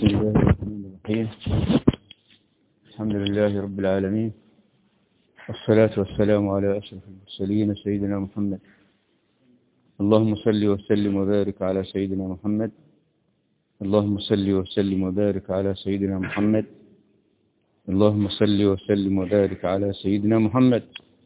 بسم الله الرحمن الرحيم الحمد لله رب العالمين والصلاة والسلام على أشرف المرسلين سيدنا محمد اللهم صل وسلم وبارك على سيدنا محمد اللهم صل وسلم وبارك على سيدنا محمد اللهم صل وسلم وبارك على سيدنا محمد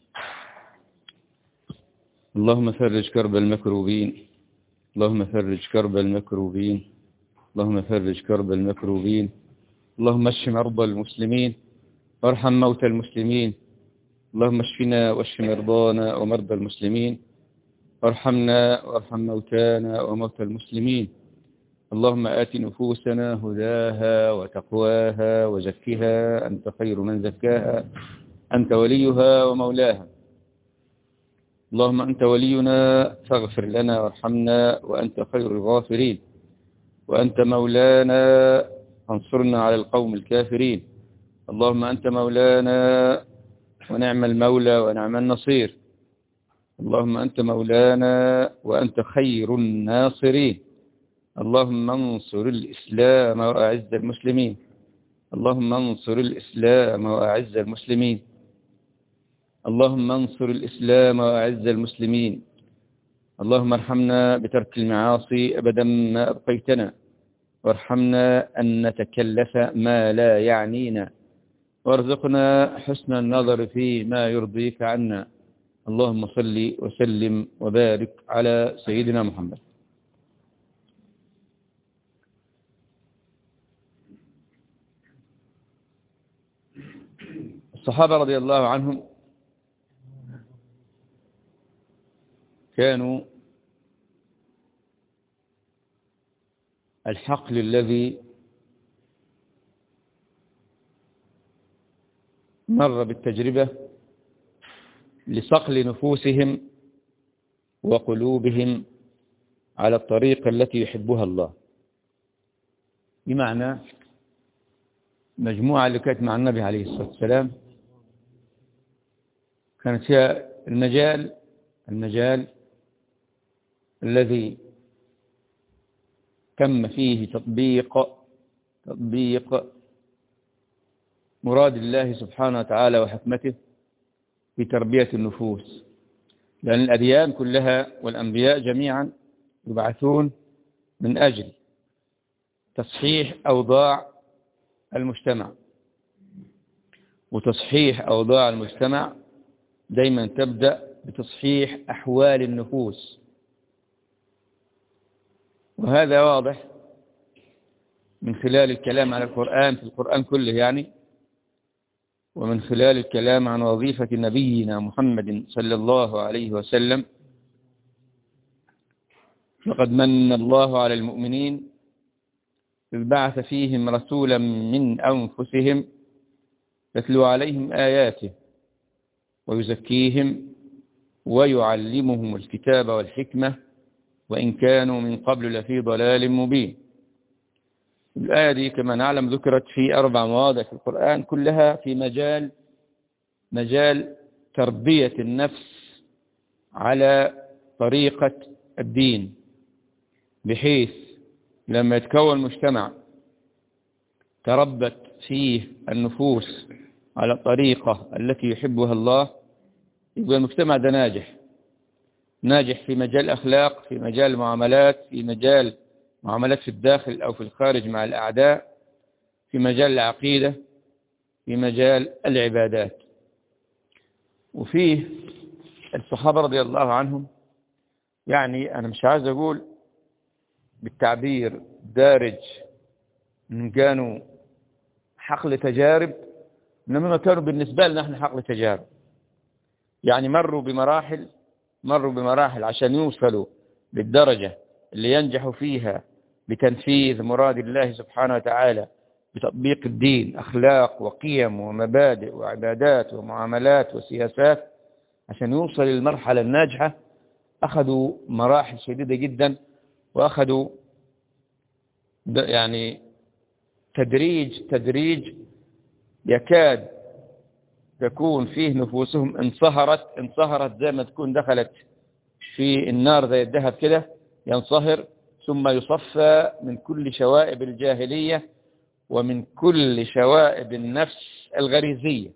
اللهم فرج كرب المكروبين اللهم فرج كرب المكروبين اللهم فرج كرب المكروبين اللهم اشف مرضى المسلمين وارحم موتى المسلمين اللهم اشفنا واشف مرضانا ومرضى المسلمين وارحمنا وارحم موتانا وموتى المسلمين اللهم آت نفوسنا هداها وتقواها وزكها أنت خير من زكاها أنت وليها ومولاها اللهم أنت ولينا فاغفر لنا وارحمنا وأنت خير الغافرين وأنت مولانا فانصرنا على القوم الكافرين اللهم أنت مولانا ونعم المولى ونعم النصير اللهم أنت مولانا وأنت خير الناصرين اللهم انصر الإسلام وأعز المسلمين اللهم انصر الإسلام وأعز المسلمين اللهم انصر الإسلام وأعز المسلمين اللهم ارحمنا بترك المعاصي أبدا ما أبقيتنا وارحمنا أن نتكلف ما لا يعنينا وارزقنا حسن النظر فيما يرضيك عنا اللهم صل وسلم وبارك على سيدنا محمد الصحابة رضي الله عنهم كانوا الحقل الذي مر بالتجربة لصقل نفوسهم وقلوبهم على الطريقة التي يحبها الله بمعنى مجموعة اللي كانت مع النبي عليه الصلاة والسلام كانت فيها المجال المجال الذي تم فيه تطبيق تطبيق مراد الله سبحانه وتعالى وحكمته في تربية النفوس لأن الأديان كلها والأنبياء جميعا يبعثون من أجل تصحيح أوضاع المجتمع وتصحيح أوضاع المجتمع دايما تبدأ بتصحيح أحوال النفوس وهذا واضح من خلال الكلام عن القرآن في القرآن كله يعني ومن خلال الكلام عن وظيفة نبينا محمد صلى الله عليه وسلم لقد من الله على المؤمنين إذ بعث فيهم رسولا من أنفسهم يتلو عليهم آياته ويزكيهم ويعلمهم الكتاب والحكمة وإن كانوا من قبل لفي ضلال مبين الآية دي كما نعلم ذكرت في أربع مواضع في القرآن كلها في مجال مجال تربية النفس على طريقة الدين بحيث لما يتكون مجتمع تربت فيه النفوس على الطريقة التي يحبها الله يبقى المجتمع ده ناجح ناجح في مجال الأخلاق في مجال المعاملات في مجال معاملات في الداخل أو في الخارج مع الأعداء في مجال العقيدة في مجال العبادات وفيه الصحابة رضي الله عنهم يعني أنا مش عايز أقول بالتعبير دارج إن كانوا حقل تجارب إنما كانوا بالنسبة لنا نحن حقل تجارب يعني مروا بمراحل مروا بمراحل عشان يوصلوا للدرجة اللي ينجحوا فيها بتنفيذ مراد الله سبحانه وتعالى بتطبيق الدين أخلاق وقيم ومبادئ وعبادات ومعاملات وسياسات عشان يوصل للمرحلة الناجحة أخذوا مراحل شديدة جدا وأخذوا يعني تدريج تدريج يكاد تكون فيه نفوسهم انصهرت انصهرت زي ما تكون دخلت في النار زي الذهب كده ينصهر ثم يصفى من كل شوائب الجاهلية ومن كل شوائب النفس الغريزية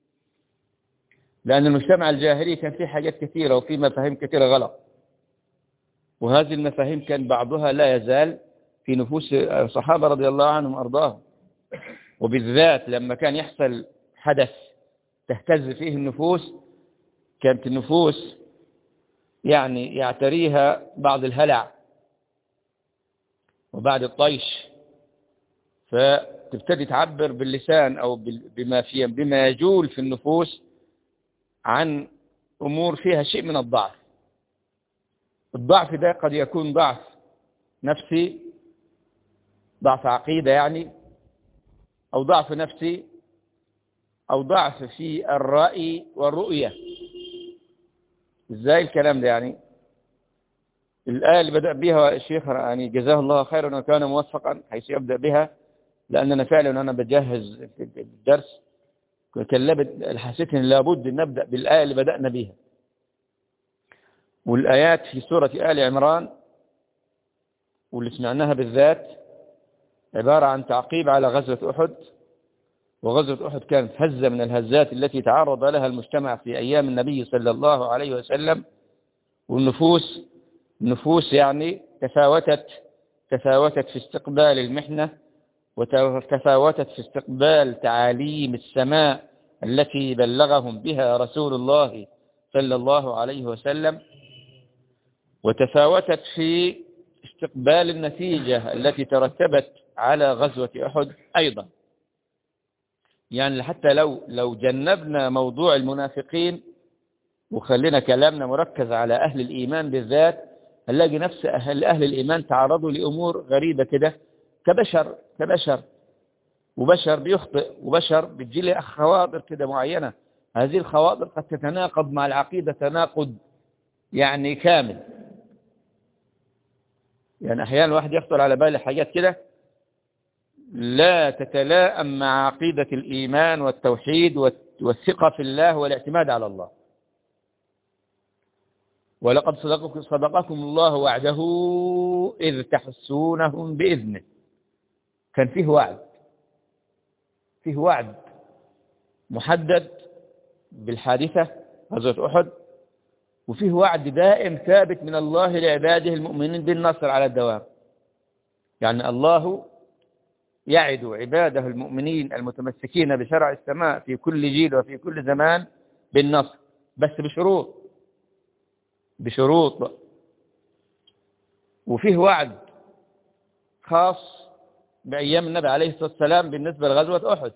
لأن المجتمع الجاهلي كان فيه حاجات كثيرة وفيه مفاهيم كثيرة غلط وهذه المفاهيم كان بعضها لا يزال في نفوس الصحابة رضي الله عنهم وأرضاهم وبالذات لما كان يحصل حدث تهتز فيه النفوس كانت النفوس يعني يعتريها بعض الهلع وبعد الطيش فتبتدي تعبر باللسان أو بما فيه بما يجول في النفوس عن أمور فيها شيء من الضعف الضعف ده قد يكون ضعف نفسي ضعف عقيدة يعني أو ضعف نفسي أو ضعف في الرأي والرؤية إزاي الكلام ده يعني الآية اللي بدأ بها الشيخ يعني جزاه الله خيرا وكان موفقا حيث يبدأ بها لأننا فعلا أنا بجهز الدرس كلبت حسيت ان لابد ان نبدأ بالآية اللي بدأنا بها والآيات في سورة آل عمران واللي سمعناها بالذات عبارة عن تعقيب على غزوة أحد وغزوة أحد كانت هزة من الهزات التي تعرض لها المجتمع في أيام النبي صلى الله عليه وسلم والنفوس النفوس يعني تفاوتت تفاوتت في استقبال المحنة وتفاوتت في استقبال تعاليم السماء التي بلغهم بها رسول الله صلى الله عليه وسلم وتفاوتت في استقبال النتيجة التي ترتبت على غزوة أحد أيضا يعني حتى لو لو جنبنا موضوع المنافقين وخلينا كلامنا مركز على أهل الإيمان بالذات هنلاقي نفس أهل, أهل الإيمان تعرضوا لأمور غريبة كده كبشر كبشر وبشر بيخطئ وبشر بتجي له خواطر كده معينة هذه الخواطر قد تتناقض مع العقيدة تناقض يعني كامل يعني أحيانا الواحد يخطر على باله حاجات كده لا تتلائم مع عقيدة الإيمان والتوحيد والثقة في الله والاعتماد على الله ولقد صدقكم, صدقكم الله وعده إذ تحسونهم بإذنه كان فيه وعد فيه وعد محدد بالحادثة غزوة أحد وفيه وعد دائم ثابت من الله لعباده المؤمنين بالنصر على الدوام يعني الله يعد عباده المؤمنين المتمسكين بشرع السماء في كل جيل وفي كل زمان بالنصر بس بشروط بشروط وفيه وعد خاص بأيام النبي عليه الصلاة والسلام بالنسبة لغزوة أحد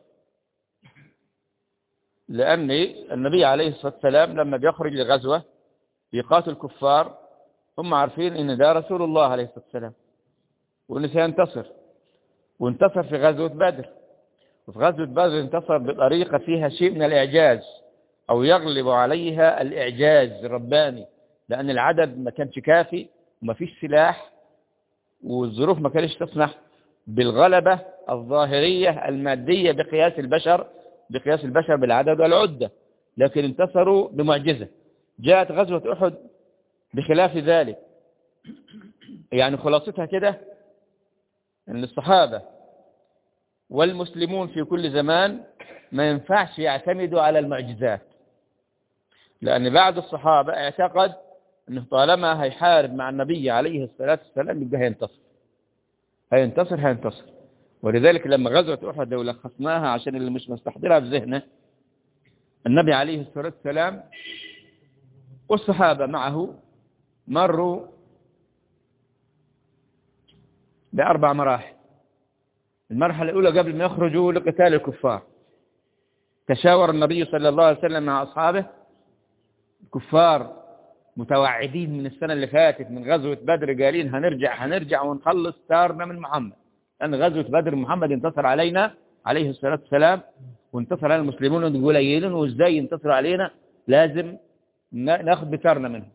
لأن النبي عليه الصلاة والسلام لما بيخرج لغزوة يقاتل الكفار هم عارفين ان ده رسول الله عليه الصلاة والسلام وانه سينتصر وانتصر في غزوة بدر وفي غزوة بدر انتصر بطريقة فيها شيء من الإعجاز أو يغلب عليها الإعجاز الرباني لأن العدد ما كانش كافي وما فيش سلاح والظروف ما كانش تسمح بالغلبة الظاهرية المادية بقياس البشر بقياس البشر بالعدد والعدة لكن انتصروا بمعجزة جاءت غزوة أحد بخلاف ذلك يعني خلاصتها كده أن الصحابة والمسلمون في كل زمان ما ينفعش يعتمدوا على المعجزات لأن بعد الصحابة اعتقد أنه طالما هيحارب مع النبي عليه الصلاة والسلام يبقى هينتصر هينتصر هينتصر ولذلك لما غزوة أحد لو لخصناها عشان اللي مش مستحضرها في ذهنه النبي عليه الصلاة والسلام والصحابة معه مروا بأربع مراحل المرحلة الأولى قبل ما يخرجوا لقتال الكفار تشاور النبي صلى الله عليه وسلم مع أصحابه الكفار متوعدين من السنة اللي فاتت من غزوة بدر قالين هنرجع هنرجع ونخلص ثارنا من محمد لأن غزوة بدر محمد انتصر علينا عليه الصلاة والسلام وانتصر على المسلمون قليلين وازاي ينتصر علينا لازم ناخذ بثارنا منهم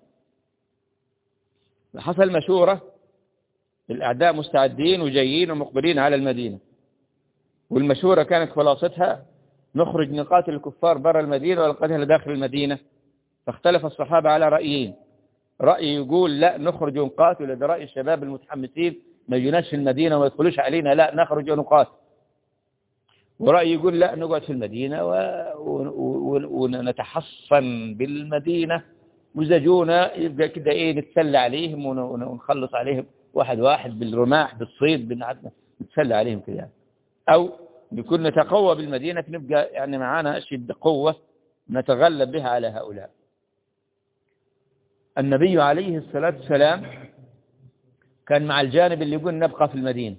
حصل مشورة الأعداء مستعدين وجايين ومقبلين على المدينة والمشورة كانت خلاصتها نخرج نقاتل الكفار برا المدينة ونقاتل داخل المدينة فاختلف الصحابة على رأيين رأي يقول لا نخرج ونقاتل ده رأي الشباب المتحمسين ما يجوناش في المدينة وما يدخلوش علينا لا نخرج ونقاتل ورأي يقول لا نقعد في المدينة ونتحصن بالمدينة وزجونا يبقى كده ايه نتسلى عليهم ونخلص عليهم واحد واحد بالرماح بالصيد نتسلى عليهم كده او نكون نتقوى بالمدينة نبقى يعني معانا أشد قوة نتغلب بها على هؤلاء النبي عليه الصلاة والسلام كان مع الجانب اللي يقول نبقى في المدينة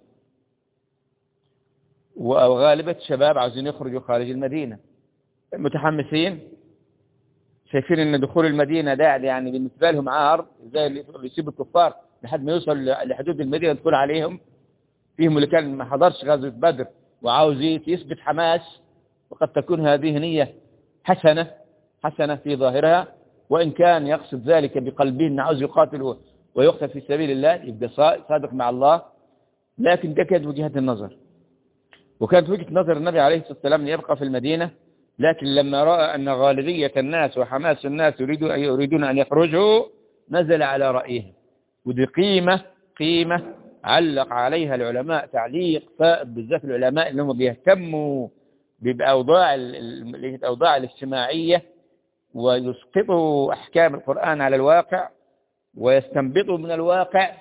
وغالبة الشباب عاوزين يخرجوا خارج المدينة متحمسين شايفين ان دخول المدينة ده يعني بالنسبة لهم عار زي اللي يسيبوا الكفار لحد ما يوصل لحدود المدينة يدخل عليهم فيهم اللي كان ما حضرش غزوة بدر وعاوز يثبت حماس وقد تكون هذه نية حسنة حسنة في ظاهرها وإن كان يقصد ذلك بقلبه أنه عاوز يقاتل ويقتل في سبيل الله يبقى صادق مع الله لكن ده كانت وجهة النظر وكانت وجهة نظر النبي عليه الصلاة والسلام أن يبقى في المدينة لكن لما رأى أن غالبية الناس وحماس الناس يريدون يريدون أن يخرجوا نزل على رأيهم ودي قيمة قيمة علق عليها العلماء تعليق فائد بالذات العلماء اللي هم بيهتموا بأوضاع الأوضاع الاجتماعية ويسقطوا أحكام القرآن على الواقع ويستنبطوا من الواقع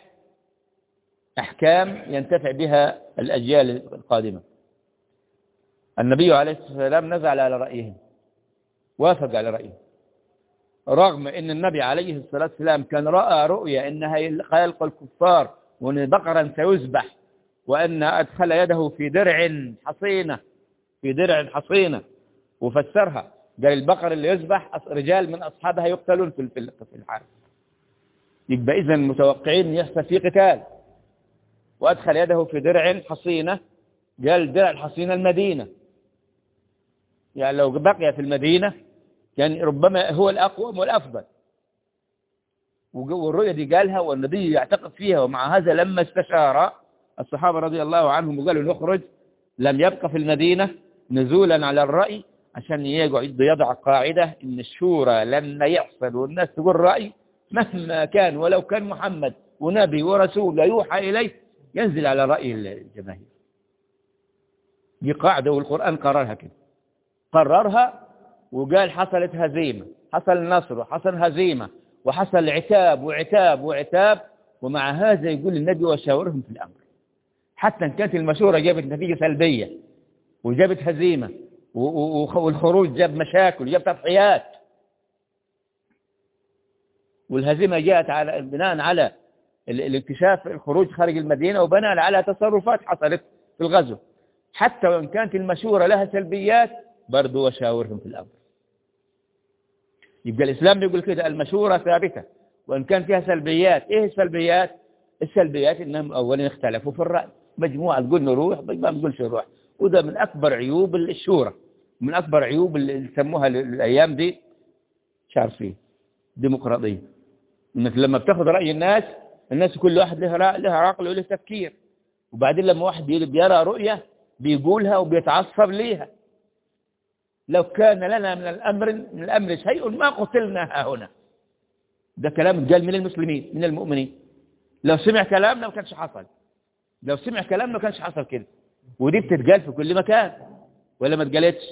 أحكام ينتفع بها الأجيال القادمة النبي عليه الصلاة والسلام نزل على رأيهم وافق على رأيه رغم أن النبي عليه الصلاة والسلام كان رأى رؤية أنها يلقى الكفار وأن بقرا سيذبح وأن أدخل يده في درع حصينة في درع حصينة وفسرها قال البقر اللي يذبح رجال من أصحابها يقتلون في في الحرب يبقى إذا متوقعين يحصل في قتال وأدخل يده في درع حصينة قال درع الحصينة المدينة يعني لو بقي في المدينة كان ربما هو الأقوم والأفضل والرؤية دي قالها والنبي يعتقد فيها ومع هذا لما استشار الصحابة رضي الله عنهم وقالوا نخرج لم يبقى في المدينة نزولا على الرأي عشان يقعد يضع قاعدة ان الشورى لما يحصل والناس تقول رأي مهما كان ولو كان محمد ونبي ورسول يوحى إليه ينزل على رأي الجماهير دي قاعدة والقرآن قررها كده قررها وقال حصلت هزيمة حصل نصر وحصل هزيمة وحصل عتاب وعتاب وعتاب ومع هذا يقول النبي وشاورهم في الأمر حتى إن كانت المشورة جابت نتيجة سلبية وجابت هزيمة والخروج جاب مشاكل وجاب تضحيات والهزيمة جاءت على بناء على الاكتشاف الخروج خارج المدينة وبناء على تصرفات حصلت في الغزو حتى وإن كانت المشورة لها سلبيات برضو وشاورهم في الأمر يبقى الإسلام بيقول كده المشورة ثابتة وإن كان فيها سلبيات إيه السلبيات السلبيات إنهم أولا اختلفوا في الرأي مجموعة تقول نروح مجموعة ما تقولش نروح وده من أكبر عيوب الشورى من أكبر عيوب اللي يسموها الأيام دي مش عارفين ديمقراطية إنك لما بتاخد رأي الناس الناس كل واحد له رأي له عقل وله تفكير وبعدين لما واحد بيرى رؤية بيقولها وبيتعصب ليها لو كان لنا من الأمر من الأمر شيء ما قتلنا هنا ده كلام قال من المسلمين من المؤمنين لو سمع كلامنا ما كانش حصل لو سمع كلامنا ما كانش حصل كده ودي بتتقال في كل مكان ولا ما اتقالتش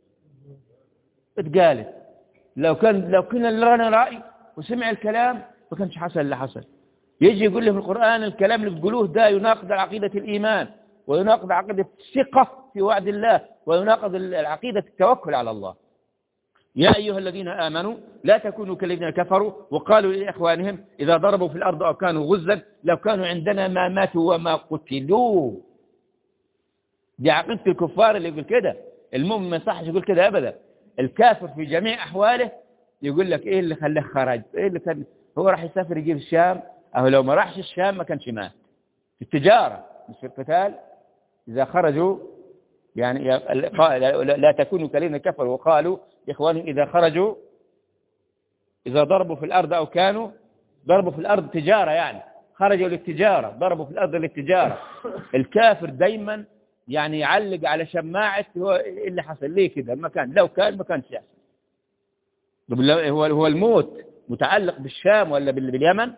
اتقالت لو كان لو كنا لنا رأي وسمع الكلام ما كانش حصل اللي حصل يجي يقول له في القرآن الكلام اللي بتقولوه ده يناقض عقيدة الإيمان ويناقض عقيدة الثقة في وعد الله ويناقض العقيدة التوكل على الله يا أيها الذين آمنوا لا تكونوا كالذين كفروا وقالوا لإخوانهم إذا ضربوا في الأرض أو كانوا غزا لو كانوا عندنا ما ماتوا وما قتلوا دي عقيدة الكفار اللي يقول كده المؤمن ما يصحش يقول كده أبدا الكافر في جميع أحواله يقول لك إيه اللي خلاه خرج إيه اللي كان هو راح يسافر يجيب الشام أو لو ما راحش الشام ما كانش مات في التجارة مش في القتال إذا خرجوا يعني لا تكونوا كالذين كفروا وقالوا إخوانهم إذا خرجوا إذا ضربوا في الأرض أو كانوا ضربوا في الأرض تجارة يعني خرجوا للتجارة ضربوا في الأرض للتجارة الكافر دايما يعني يعلق على شماعة هو اللي حصل ليه كده ما كان لو كان ما كانش يحصل هو هو الموت متعلق بالشام ولا باليمن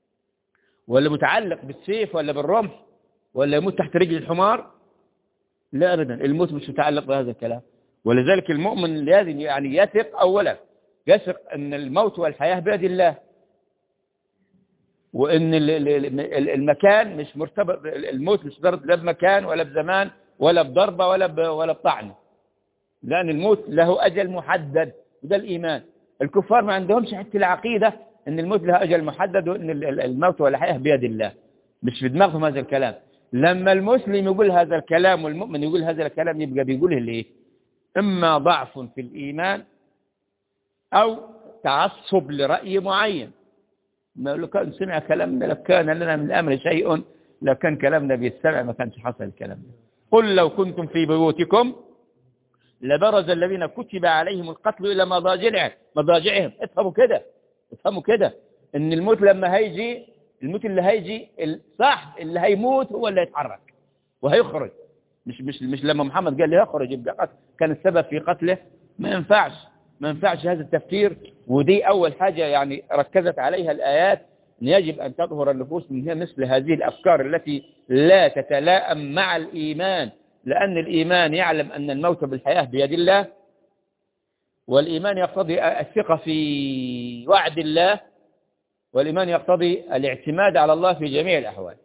ولا متعلق بالسيف ولا بالرمح ولا يموت تحت رجل الحمار لا أبدا الموت مش متعلق بهذا الكلام ولذلك المؤمن لازم يعني يثق أولا يثق أن الموت والحياة بيد الله وأن المكان مش مرتبط الموت مش مرتبط لا بمكان ولا بزمان ولا بضربة ولا ولا بطعن لأن الموت له أجل محدد وده الإيمان الكفار ما عندهمش حتى العقيدة أن الموت له أجل محدد وأن الموت والحياة بيد الله مش في دماغهم هذا الكلام لما المسلم يقول هذا الكلام والمؤمن يقول هذا الكلام يبقى بيقوله ليه إما ضعف في الإيمان أو تعصب لرأي معين ما لو كان سمع كلامنا لو كان لنا من الأمر شيء لو كان كلامنا بيستمع ما كانش حصل الكلام ده قل لو كنتم في بيوتكم لبرز الذين كتب عليهم القتل إلى مضاجعهم مضاجعهم افهموا كده افهموا كده ان الموت لما هيجي الموت اللي هيجي صح اللي هيموت هو اللي هيتحرك وهيخرج مش مش مش لما محمد قال لي يخرج يبقى قتل كان السبب في قتله ما ينفعش ما ينفعش هذا التفكير ودي أول حاجة يعني ركزت عليها الآيات أن يجب أن تظهر النفوس من مثل هذه الأفكار التي لا تتلائم مع الإيمان لأن الإيمان يعلم أن الموت بالحياة بيد الله والإيمان يقتضي الثقة في وعد الله والإيمان يقتضي الاعتماد على الله في جميع الأحوال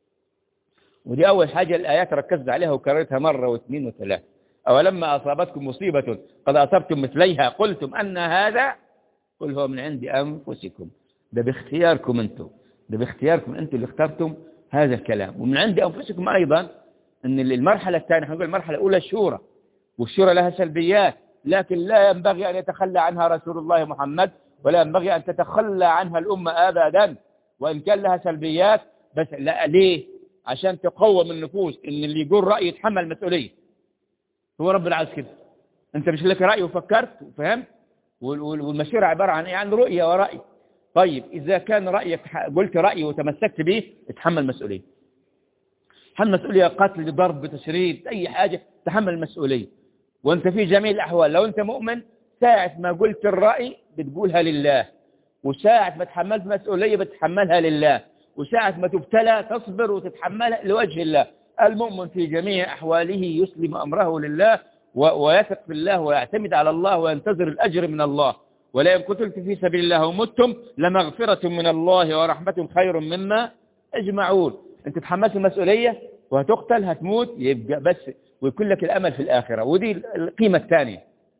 ودي أول حاجة الآيات ركزت عليها وكررتها مرة واثنين وثلاثة أولما أصابتكم مصيبة قد أصبتم مثليها قلتم أن هذا قل هو من عند أنفسكم ده باختياركم أنتم ده باختياركم أنتم اللي اخترتم هذا الكلام ومن عند أنفسكم أيضا أن المرحلة الثانية نقول المرحلة الأولى الشورى والشورى لها سلبيات لكن لا ينبغي أن يتخلى عنها رسول الله محمد ولا ينبغي أن تتخلى عنها الأمة أبدا وإن كان لها سلبيات بس لا ليه عشان تقوم النفوس إن اللي يقول رأي يتحمل مسؤولية هو رب العالمين كده أنت مش لك رأي وفكرت وفهمت والمشيرة عبارة عن إيه عن رؤية ورأي طيب إذا كان رأيك قلت رأي وتمسكت به اتحمل مسؤولية تحمل مسؤولية قتل ضرب تشريد أي حاجة تحمل المسؤولية وانت في جميع الأحوال لو انت مؤمن ساعة ما قلت الرأي بتقولها لله وساعة ما تحملت مسؤولية بتحملها لله وساعة ما تبتلى تصبر وتتحملها لوجه الله المؤمن في جميع أحواله يسلم أمره لله ويثق في الله ويعتمد على الله وينتظر الأجر من الله ولئن قتلت في سبيل الله ومتم لمغفرة من الله ورحمة خير مما أجمعون أنت تحملت المسؤولية وهتقتل هتموت يبقى بس ويكون لك الأمل في الآخرة ودي القيمة الثانية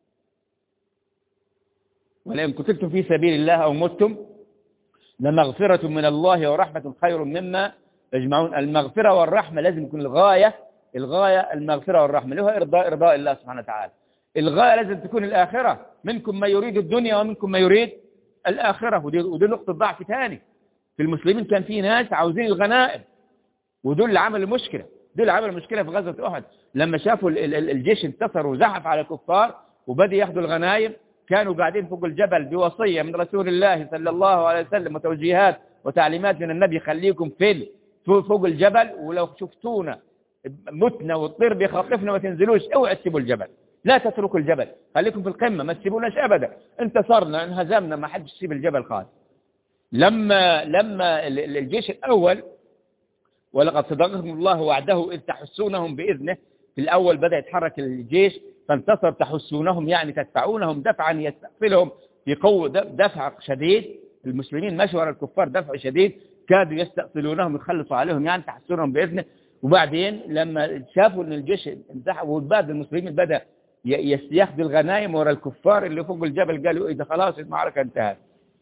ولئن قتلتم في سبيل الله أو متم لمغفرة من الله ورحمة خير مما يجمعون المغفرة والرحمة لازم يكون الغاية الغاية المغفرة والرحمة اللي هو إرضاء إرضاء الله سبحانه وتعالى الغاية لازم تكون الآخرة منكم ما يريد الدنيا ومنكم ما يريد الآخرة ودي, ودي نقطة ضعف ثاني في المسلمين كان في ناس عاوزين الغنائم ودول اللي عملوا المشكلة دول اللي عملوا المشكلة في غزوة أحد لما شافوا الجيش انتصر وزحف على الكفار وبدأ ياخذوا الغنائم كانوا قاعدين فوق الجبل بوصية من رسول الله صلى الله عليه وسلم وتوجيهات وتعليمات من النبي خليكم في فوق الجبل ولو شفتونا متنا والطير بيخطفنا ما تنزلوش اوعوا تسيبوا الجبل لا تتركوا الجبل خليكم في القمة ما تسيبوناش أبدا انتصرنا انهزمنا ما حدش يسيب الجبل خالص لما لما الجيش الأول ولقد صدقكم الله وعده إذ تحسونهم بإذنه في الأول بدأ يتحرك الجيش فانتصر تحسونهم يعني تدفعونهم دفعا يستقبلهم بقوة دفع شديد المسلمين مشوا على الكفار دفع شديد كادوا يستقتلونهم يخلصوا عليهم يعني تحسونهم بإذنه وبعدين لما شافوا ان الجيش انسحب والبعض المسلمين بدأ ياخذوا الغنائم ورا الكفار اللي فوق الجبل قالوا اذا خلاص المعركة انتهت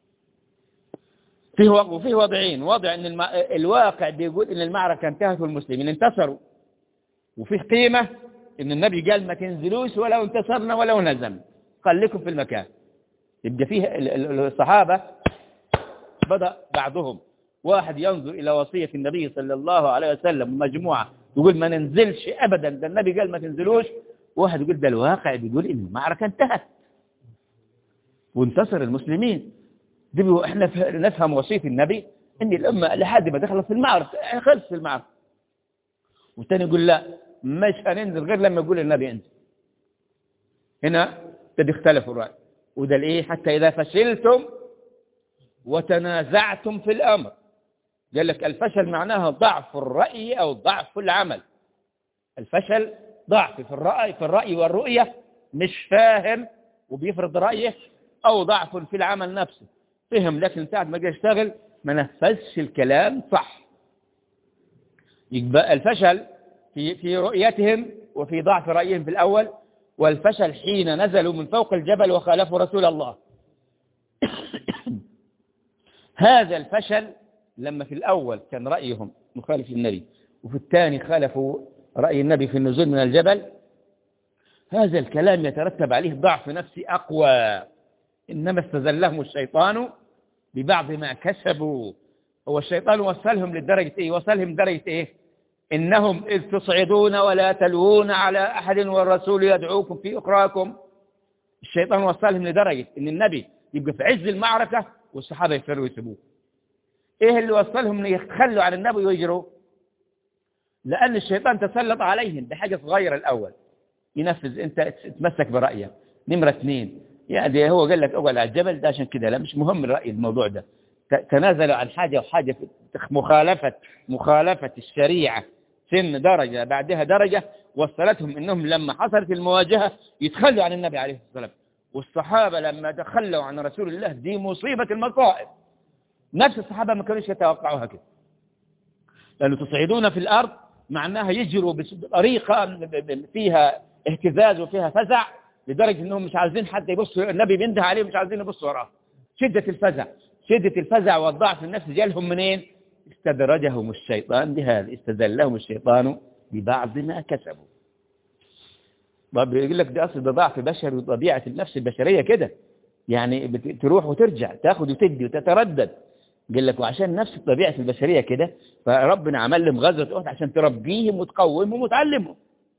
فيه وفيه وضعين وضع ان الواقع بيقول ان المعركة انتهت والمسلمين انتصروا وفيه قيمة ان النبي قال ما تنزلوش ولو انتصرنا ولو نزلنا خليكم في المكان يبقى فيه الصحابة بدأ بعضهم واحد ينظر إلى وصية النبي صلى الله عليه وسلم مجموعة يقول ما ننزلش أبدا ده النبي قال ما تنزلوش واحد يقول ده الواقع بيقول إن المعركة انتهت وانتصر المسلمين دي احنا نفهم وصية النبي ان الأمة لحد ما دخلت في المعركة خلص في المعركة والثاني يقول لا مش هننزل غير لما يقول النبي انت هنا تدي اختلفوا الرأي وده الايه حتى إذا فشلتم وتنازعتم في الأمر قال لك الفشل معناها ضعف الرأي أو ضعف العمل الفشل ضعف في الرأي في الرأي والرؤية مش فاهم وبيفرض رأيه أو ضعف في العمل نفسه فهم لكن ساعة ما جه يشتغل ما نفذش الكلام صح يبقى الفشل في في رؤيتهم وفي ضعف رأيهم في الأول والفشل حين نزلوا من فوق الجبل وخالفوا رسول الله هذا الفشل لما في الأول كان رأيهم مخالف للنبي وفي الثاني خالفوا رأي النبي في النزول من الجبل هذا الكلام يترتب عليه ضعف نفسي أقوى إنما استزلهم الشيطان ببعض ما كسبوا هو الشيطان وصلهم لدرجة إيه وصلهم لدرجة إيه إنهم إذ تصعدون ولا تلوون على أحد والرسول يدعوكم في أخراكم الشيطان وصلهم لدرجة إن النبي يبقى في عز المعركة والصحابة يفروا يسيبوه إيه اللي وصلهم يتخلوا عن النبي ويجروا لأن الشيطان تسلط عليهم بحاجة صغيرة الأول ينفذ أنت تمسك برأيك نمرة اثنين يعني هو قال لك اقعد على الجبل ده عشان كده لا مش مهم الرأي الموضوع ده تنازلوا عن حاجة وحاجة مخالفة مخالفة الشريعة سن درجة بعدها درجة وصلتهم انهم لما حصلت المواجهة يتخلوا عن النبي عليه الصلاة والسلام والصحابة لما تخلوا عن رسول الله دي مصيبة المصائب نفس الصحابة ما كانوش يتوقعوها كده لأنه تصعدون في الأرض معناها يجروا بطريقة فيها اهتزاز وفيها فزع لدرجة انهم مش عايزين حد يبص النبي بينده عليه مش عايزين يبصوا وراه شدة الفزع شدة الفزع والضعف النفسي جالهم منين استدرجهم الشيطان بهذا استذلهم الشيطان ببعض ما كسبوا طب يقول لك ده اصل ده ضعف بشري وطبيعة النفس البشرية كده يعني تروح وترجع تاخد وتدي وتتردد قال لك وعشان نفس طبيعة البشرية كده فربنا عمل لهم غزوة أحد عشان تربيهم وتقومهم وتعلمهم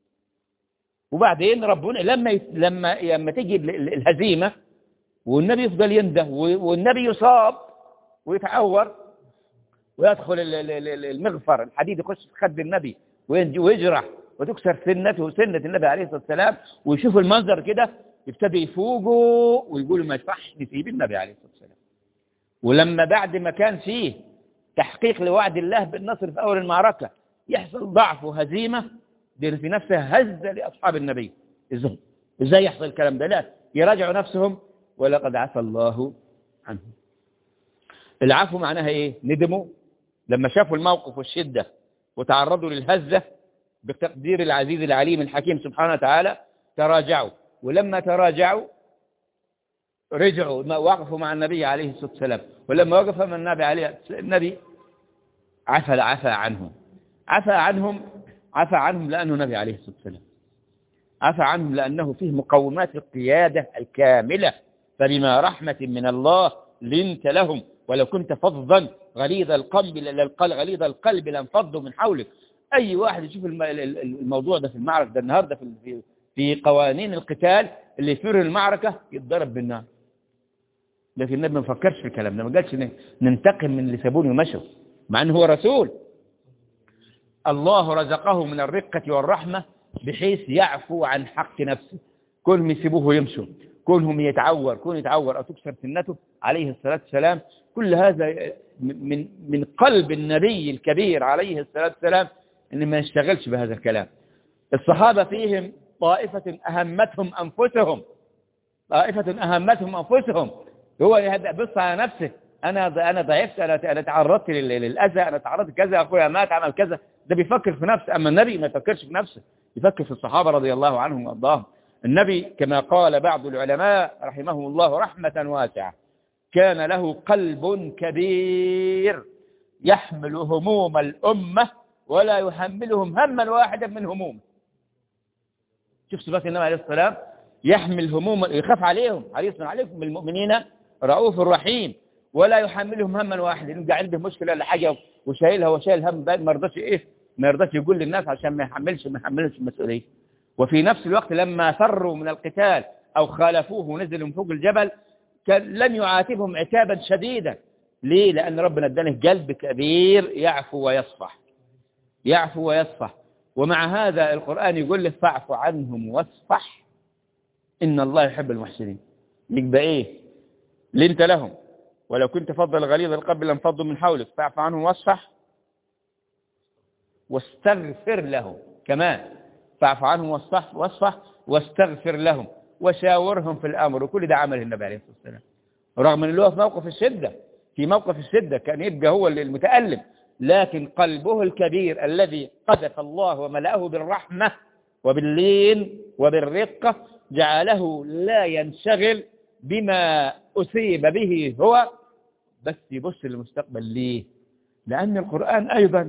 وبعدين ربنا لما يت... لما لما تيجي الهزيمة والنبي يفضل ينده والنبي يصاب ويتعور ويدخل المغفر الحديد يخش في خد النبي ويجرح وتكسر سنته وسنة النبي عليه الصلاة والسلام ويشوفوا المنظر كده يبتدوا يفوقوا ويقولوا ما يصحش نسيب النبي عليه الصلاة والسلام ولما بعد ما كان فيه تحقيق لوعد الله بالنصر في أول المعركة يحصل ضعف وهزيمة دي في نفسها هزة لأصحاب النبي إزاي إزاي يحصل الكلام ده لا يراجعوا نفسهم ولقد عفى الله عنهم العفو معناها إيه ندموا لما شافوا الموقف والشدة وتعرضوا للهزة بتقدير العزيز العليم الحكيم سبحانه وتعالى تراجعوا ولما تراجعوا رجعوا وقفوا مع النبي عليه الصلاة والسلام ولما وقف مع النبي عليه النبي عفى عفى عنهم عفى عنهم عفى عنهم لأنه نبي عليه الصلاة والسلام عفى عنهم لأنه فيه مقومات القيادة الكاملة فبما رحمة من الله لنت لهم ولو كنت فظا غليظ القلب غليظ القلب لانفضوا من حولك أي واحد يشوف الموضوع ده في المعركة ده النهاردة في في قوانين القتال اللي يفر المعركة يتضرب بالنار لكن النبي ما فكرش في الكلام ده ما قالش ننتقم من اللي سابوني ومشوا مع انه هو رسول الله رزقه من الرقة والرحمة بحيث يعفو عن حق نفسه كلهم يسيبوه ويمشوا كونهم يتعور كون يتعور أو تكسر سنته عليه الصلاة والسلام كل هذا من من قلب النبي الكبير عليه الصلاة والسلام إن ما يشتغلش بهذا الكلام الصحابة فيهم طائفة أهمتهم أنفسهم طائفة أهمتهم أنفسهم هو بص على نفسه أنا أنا ضعفت أنا أنا تعرضت للأذى أنا تعرضت كذا أخويا مات عمل كذا ده بيفكر في نفسه أما النبي ما يفكرش في نفسه يفكر في الصحابة رضي الله عنهم وأرضاهم النبي كما قال بعض العلماء رحمهم الله رحمة واسعة كان له قلب كبير يحمل هموم الأمة ولا يحملهم هما واحدا من هموم شوف صفات النبي عليه السلام يحمل هموم يخاف عليهم حريص عليكم بالمؤمنين رؤوف رحيم ولا يحملهم هما واحدا يبقى عنده مشكلة ولا حاجة وشايلها وشايل هم ما يرضاش ايه ما يرضاش يقول للناس عشان ما يحملش ما يحملش المسؤولية وفي نفس الوقت لما فروا من القتال أو خالفوه ونزلوا من فوق الجبل كان لم يعاتبهم عتابا شديدا ليه لأن ربنا ادانه قلب كبير يعفو ويصفح يعفو ويصفح ومع هذا القرآن يقول له فاعف عنهم واصفح إن الله يحب المحسنين يبقى إيه لنت لهم ولو كنت فضل غليظ القلب لانفضوا من حولك فاعف عنهم واصفح واستغفر له كمان فاعف عنهم واصفح واصفح واستغفر لهم وشاورهم في الأمر وكل ده عمل النبي عليه الصلاة والسلام رغم أنه هو في موقف الشدة في موقف الشدة كان يبقى هو المتألم لكن قلبه الكبير الذي قذف الله وملأه بالرحمة وباللين وبالرقة جعله لا ينشغل بما أصيب به هو بس يبص للمستقبل ليه لأن القرآن أيضا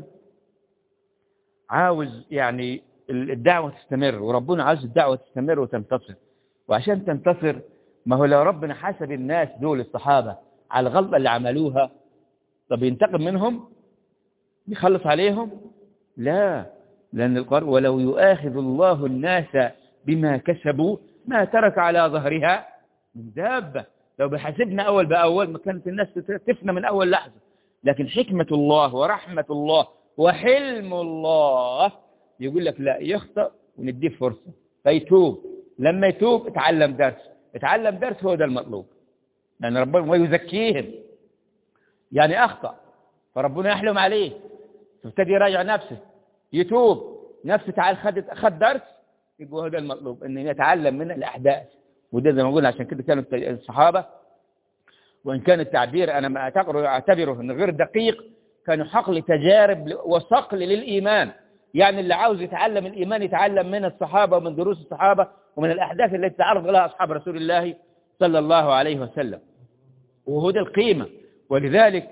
عاوز يعني الدعوة تستمر وربنا عاوز الدعوة تستمر وتنتصر وعشان تنتصر ما هو لو ربنا حسب الناس دول الصحابة على الغلطة اللي عملوها طب ينتقم منهم يخلص عليهم لا لأن القرآن ولو يؤاخذ الله الناس بما كسبوا ما ترك على ظهرها من دابة لو بحسبنا أول بأول ما كانت الناس تفنى من أول لحظة لكن حكمة الله ورحمة الله وحلم الله يقول لك لا يخطأ ونديه فرصة فيتوب لما يتوب اتعلم درس اتعلم درس هو ده المطلوب لأن ربنا ويزكيهم يعني أخطأ فربنا يحلم عليه فابتدي يراجع نفسه يتوب نفسه تعال خد خد درس يبقى هذا المطلوب ان يتعلم من الاحداث وده زي ما قلنا عشان كده كانوا الصحابه وان كان التعبير انا ما اعتبره اعتبره انه غير دقيق كانوا حقل تجارب وصقل للايمان يعني اللي عاوز يتعلم الايمان يتعلم من الصحابه ومن دروس الصحابه ومن الاحداث التي تعرض لها اصحاب رسول الله صلى الله عليه وسلم وهو ده القيمه ولذلك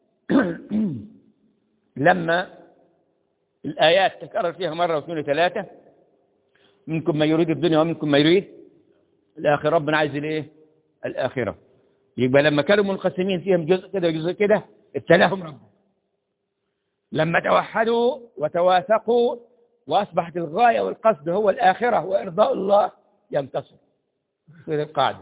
لما الآيات تكرر فيها مرة واثنين وثلاثة منكم من يريد الدنيا ومنكم من يريد الآخرة ربنا عايز الايه الآخرة يبقى لما كانوا منقسمين فيهم جزء كده وجزء كده ابتلاهم ربنا لما توحدوا وتواثقوا وأصبحت الغاية والقصد هو الآخرة وإرضاء الله ينتصر هذه القاعدة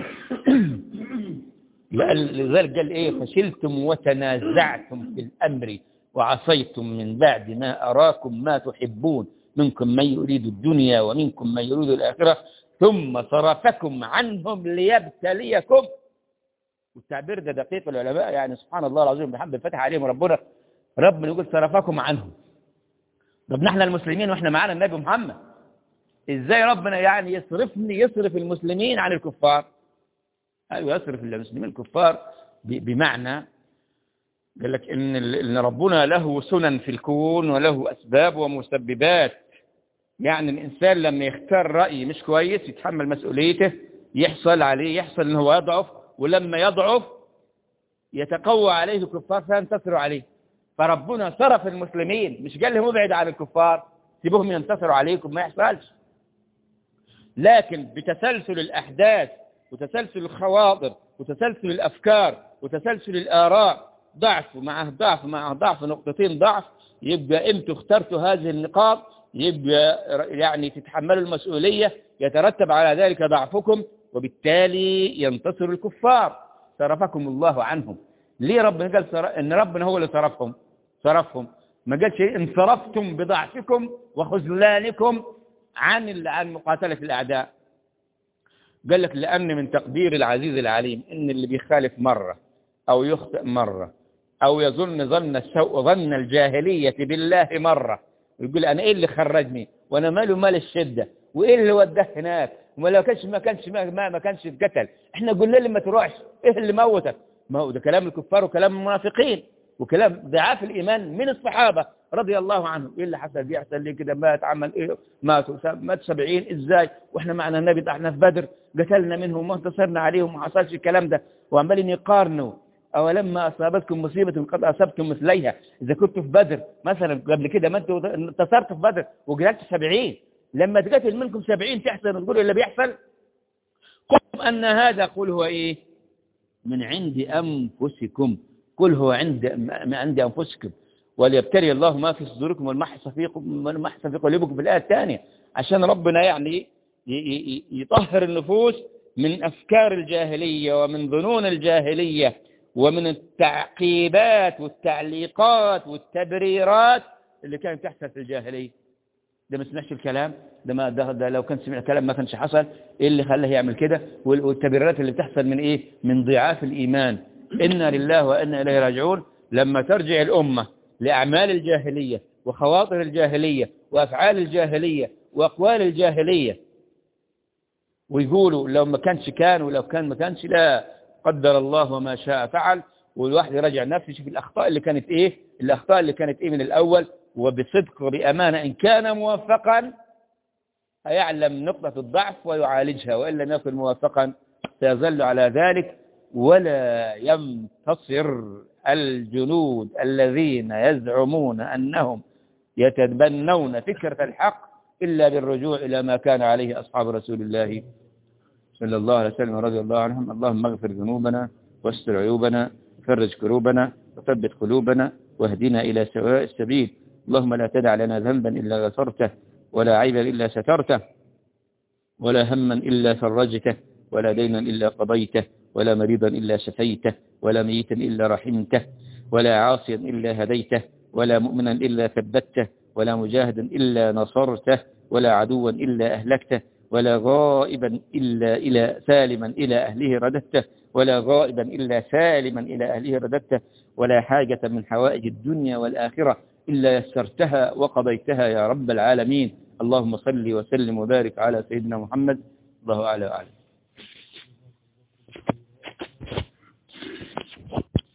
لذلك قال إيه فشلتم وتنازعتم في الأمر وعصيتم من بعد ما أراكم ما تحبون منكم من يريد الدنيا ومنكم من يريد الآخرة ثم صرفكم عنهم ليبتليكم والتعبير ده دقيق العلماء يعني سبحان الله العظيم بحمد فتح عليهم ربنا ربنا يقول صرفكم عنهم طب نحن المسلمين واحنا معانا النبي محمد ازاي ربنا يعني يصرفني يصرف المسلمين عن الكفار ايوه يصرف المسلمين الكفار بمعنى قال لك إن, إن ربنا له سنن في الكون وله أسباب ومسببات يعني الإنسان لما يختار رأي مش كويس يتحمل مسؤوليته يحصل عليه يحصل إنه هو يضعف ولما يضعف يتقوى عليه الكفار فينتصروا عليه فربنا صرف المسلمين مش قال لهم ابعد عن الكفار سيبوهم ينتصروا عليكم ما يحصلش لكن بتسلسل الأحداث وتسلسل الخواطر وتسلسل الأفكار وتسلسل الآراء ضعف مع ضعف مع ضعف نقطتين ضعف يبقى انتوا اخترتوا هذه النقاط يبقى يعني تتحملوا المسؤولية يترتب على ذلك ضعفكم وبالتالي ينتصر الكفار صرفكم الله عنهم ليه ربنا قال صرف ان ربنا هو اللي صرفهم صرفهم ما قالش انصرفتم بضعفكم وخذلانكم عن عن مقاتلة الأعداء قال لك لأن من تقدير العزيز العليم إن اللي بيخالف مرة أو يخطئ مرة أو يظن ظن السوء ظن الجاهلية بالله مرة ويقول أنا إيه اللي خرجني وأنا ماله مال الشدة وإيه اللي وداه هناك وما لو كانش ما كانش ما, ما, ما كانش اتقتل إحنا قلنا له ما تروحش إيه اللي موتك ما هو ده كلام الكفار وكلام المنافقين وكلام ضعاف الإيمان من الصحابة رضي الله عنهم إيه اللي حصل بيحصل ليه كده مات عمل إيه ماتوا مات سبعين إزاي وإحنا معنا النبي ده إحنا في بدر قتلنا منهم وانتصرنا عليهم وما حصلش الكلام ده وعمالين يقارنوا أولما أصابتكم مصيبة قد أصبتم مثليها إذا كنت في بدر مثلا قبل كده ما أنتوا انتصرت في بدر وقتلت سبعين لما تقتل منكم سبعين تحسن وتقولوا اللي بيحصل قم أن هذا قل هو إيه من عند أنفسكم قل هو عند ما عند أنفسكم وليبتلي الله ما في صدوركم والمحص في والمحص في قلوبكم في الآية الثانية عشان ربنا يعني يطهر النفوس من أفكار الجاهلية ومن ظنون الجاهلية ومن التعقيبات والتعليقات والتبريرات اللي كانت تحصل في الجاهلية ده ما سمعش الكلام ده, ما ده, ده لو كان سمع الكلام ما كانش حصل ايه اللي خلاه يعمل كده والتبريرات اللي بتحصل من ايه من ضعاف الايمان انا لله وانا اليه راجعون لما ترجع الامه لاعمال الجاهليه وخواطر الجاهليه وافعال الجاهليه وأقوال الجاهلية ويقولوا لو ما كانش كان ولو كان ما كانش لا قدر الله وما شاء فعل والواحد يراجع نفسه يشوف الأخطاء اللي كانت إيه الأخطاء اللي كانت إيه من الأول وبصدق وبأمانة إن كان موفقا هيعلم نقطة الضعف ويعالجها وإن لم يكن موفقا سيظل على ذلك ولا ينتصر الجنود الذين يزعمون أنهم يتبنون فكرة الحق إلا بالرجوع إلى ما كان عليه أصحاب رسول الله صلى الله عليه وسلم رضي الله عنهم اللهم اغفر ذنوبنا واستر عيوبنا فرج كروبنا وثبت قلوبنا واهدنا إلى سواء السبيل اللهم لا تدع لنا ذنبا إلا غفرته ولا عيبا إلا سترته ولا هما إلا فرجته ولا دينا إلا قضيته ولا مريضا إلا شفيته ولا ميتا إلا رحمته ولا عاصيا إلا هديته ولا مؤمنا إلا ثبته ولا مجاهدا إلا نصرته ولا عدوا إلا أهلكته ولا غائبا إلا إلى سالما إلى أهله رددته ولا غائبا إلا سالما إلى أهله رددته ولا حاجة من حوائج الدنيا والآخرة إلا يسرتها وقضيتها يا رب العالمين اللهم صل وسلم وبارك على سيدنا محمد الله أعلى وأعلم